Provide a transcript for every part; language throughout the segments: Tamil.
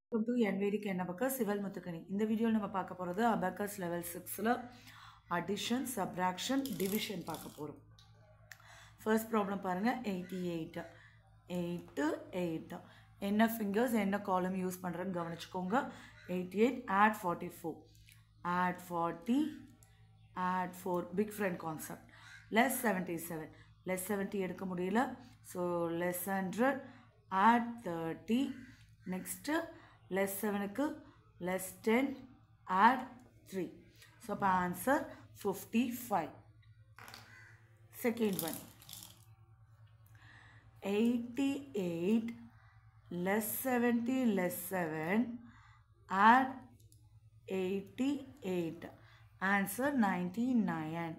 வெல்கம் டு என்வேடிக் என்ன பக்கம் சிவல் முத்துக்கணி இந்த வீடியோவில் நம்ம பார்க்க போகிறது அபக்கஸ் லெவல் சிக்ஸில் அடிஷன் சப்ராக்ஷன் டிவிஷன் பார்க்க போகிறோம் ஃபர்ஸ்ட் ப்ராப்ளம் பாருங்கள் எயிட்டி எயிட்டு எயிட்டு எயிட்டு என்ன ஃபிங்கர்ஸ் என்ன காலம் யூஸ் பண்ணுறேன்னு கவனிச்சுக்கோங்க eighty eight add forty four add forty add four big friend concept less seventy seven less seventy எடுக்க முடியல so less hundred add thirty next less செவனுக்கு less ten add three so அப்போ answer fifty five second one eighty eight less seventy less seven add eighty eight answer ninety nine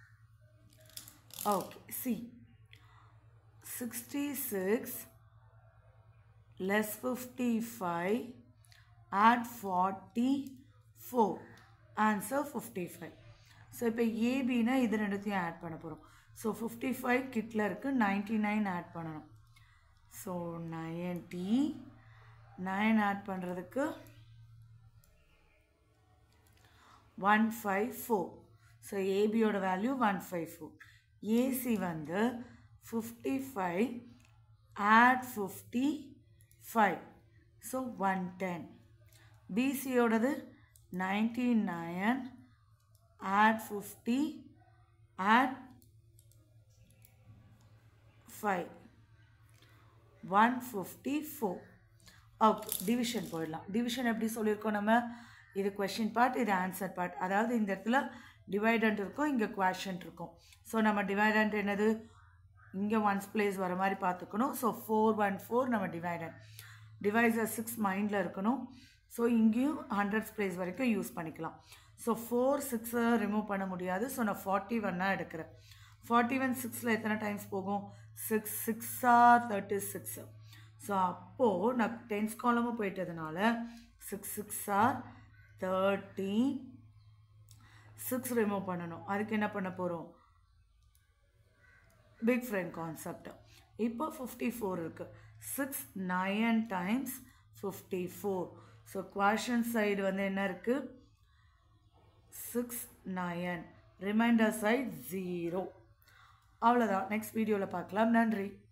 okay C sixty six less 55 add 44 answer 55 so இப்போ ஏபினா இது ரெண்டுத்தையும் ஆட் பண்ண போகிறோம் ஸோ ஃபிஃப்டி ஃபைவ் கிட்டில் இருக்குது நைன்டி நைன் ஆட் பண்ணணும் ஸோ நைன்டி நைன் ஆட் பண்ணுறதுக்கு ஒன் ஃபைவ் ஃபோர் ஸோ ஏபியோட value one five four AC வந்து fifty five add fifty five so one ten பிசியோடது ninety nine add fifty add five one fifty four okay division போயிடலாம் டிவிஷன் எப்படி சொல்லியிருக்கோம் நம்ம இது கொஷின் பார்ட் இது ஆன்சர் பார்ட் அதாவது இந்த இடத்துல டிவைடண்ட் இருக்கும் இங்கே குவேஷன் இருக்கும் ஸோ நம்ம டிவைடண்ட் என்னது இங்கே ஒன்ஸ் பிளேஸ் வர மாதிரி பார்த்துக்கணும் ஸோ ஃபோர் ஒன் ஃபோர் நம்ம டிவைடன் டிவைசர் சிக்ஸ் மைண்டில் இருக்கணும் ஸோ இங்கேயும் ஹண்ட்ரட்ஸ் பிளேஸ் வரைக்கும் யூஸ் பண்ணிக்கலாம் ஸோ ஃபோர் சிக்ஸை ரிமூவ் பண்ண முடியாது ஸோ நான் ஃபார்ட்டி ஒன்னாக எடுக்கிறேன் ஃபார்ட்டி ஒன் சிக்ஸில் எத்தனை டைம்ஸ் போகும் சிக்ஸ் சிக்ஸாக தேர்ட்டி சிக்ஸு ஸோ அப்போது நான் டென்ஸ் காலமும் போயிட்டதுனால சிக்ஸ் சிக்ஸாக தேர்ட்டி சிக்ஸ் ரிமூவ் பண்ணணும் அதுக்கு என்ன பண்ண போகிறோம் பிக் ஃப்ரெண்ட் கான்செப்ட் இப்போ ஃபிஃப்டி ஃபோர் இருக்குது six nine times fifty four so quotient side வந்து என்ன இருக்குது six nine remainder side zero அவ்வளோதான் நெக்ஸ்ட் வீடியோவில் பார்க்கலாம் நன்றி